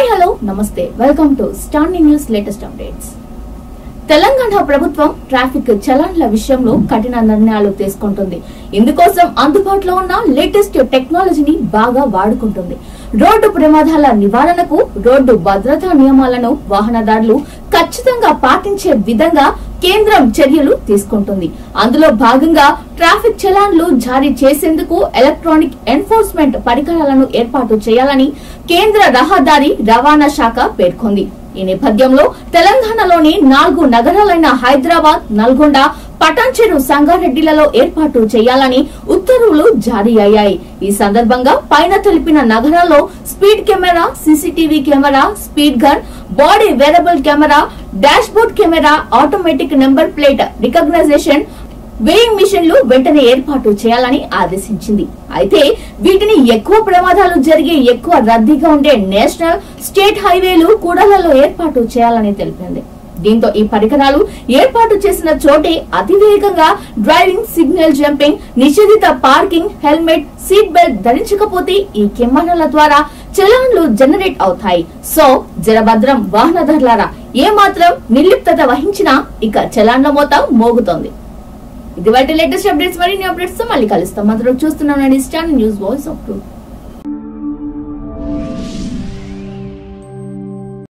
hi hello namaste welcome to standing news latest updates Telangana ప్రభుత్వం traffic చలాన్ల విషయంలో కఠిన నిర్ణయాలు తీసుకుంటుంది ఇందుకోసం అందుబాటులో ఉన్న లేటెస్ట్ టెక్నాలజీని బాగా వాడుకుంటుంది రోడ్డు ప్రమాదాల నివారణకు రోడ్డు భద్రతా నియమాలను వాహనదారులు ఖచ్చితంగా పాటించే విధంగా కేంద్రం చర్యలు తీసుకుంటుంది అందులో భాగంగా ట్రాఫిక్ చలాన్లు జారీ చేసేందుకు ఎలక్ట్రానిక్ ఎన్ఫోర్స్మెంట్ పరికరాలను ఏర్పాటు చేయాలని కేంద్ర రహదారి రవాణా శాఖ పేర్కొంది ఈ నేపథ్యంలో తెలంగాణలోని నాలుగు నగరాలైన హైదరాబాద్ నల్గొండ పటాన్చెరు సంగారెడ్డిలలో ఏర్పాటు చేయాలని ఉత్తర్వులు జారీ అయ్యాయి ఈ సందర్భంగా పైన తెలిపిన నగరాల్లో speed camera CCTV camera speed gun body wearable camera dashboard camera automatic number plate recognition weighing మిషన్లు వెంటనే ఏర్పాటు చేయాలని ఆదేశించింది అయితే వీటిని ఎక్కువ ప్రమాదాలు జరిగే ఎక్కువ రద్దీగా ఉండే నేషనల్ స్టేట్ హైవేలు కూడలలో ఏర్పాటు చేయాలని తెలిపింది దీంతో ఈ పరికరాలు ఏర్పాటు చేసిన చోటే అతివేగంగా డ్రైవింగ్ సిగ్నల్ జంపింగ్ నిషేధిత పార్కింగ్ హెల్మెట్ సీట్ బెల్ట్ ధరించకపోతే ఈ కెమెరాల ద్వారా చలాన్లు జనరేట్ అవుతాయి సో జరభద్రం వాహనదారులారా ఏ మాత్రం నిర్లిప్తత వహించినా ఇక చలాన్ల మోత మోగుతోంది ఇది వాటి లేటెస్ట్ అప్డేట్స్ మరిన్ని అప్డేట్స్ తో మళ్ళీ కలుస్తాం అందరూ చూస్తున్నాం stand news voice of truth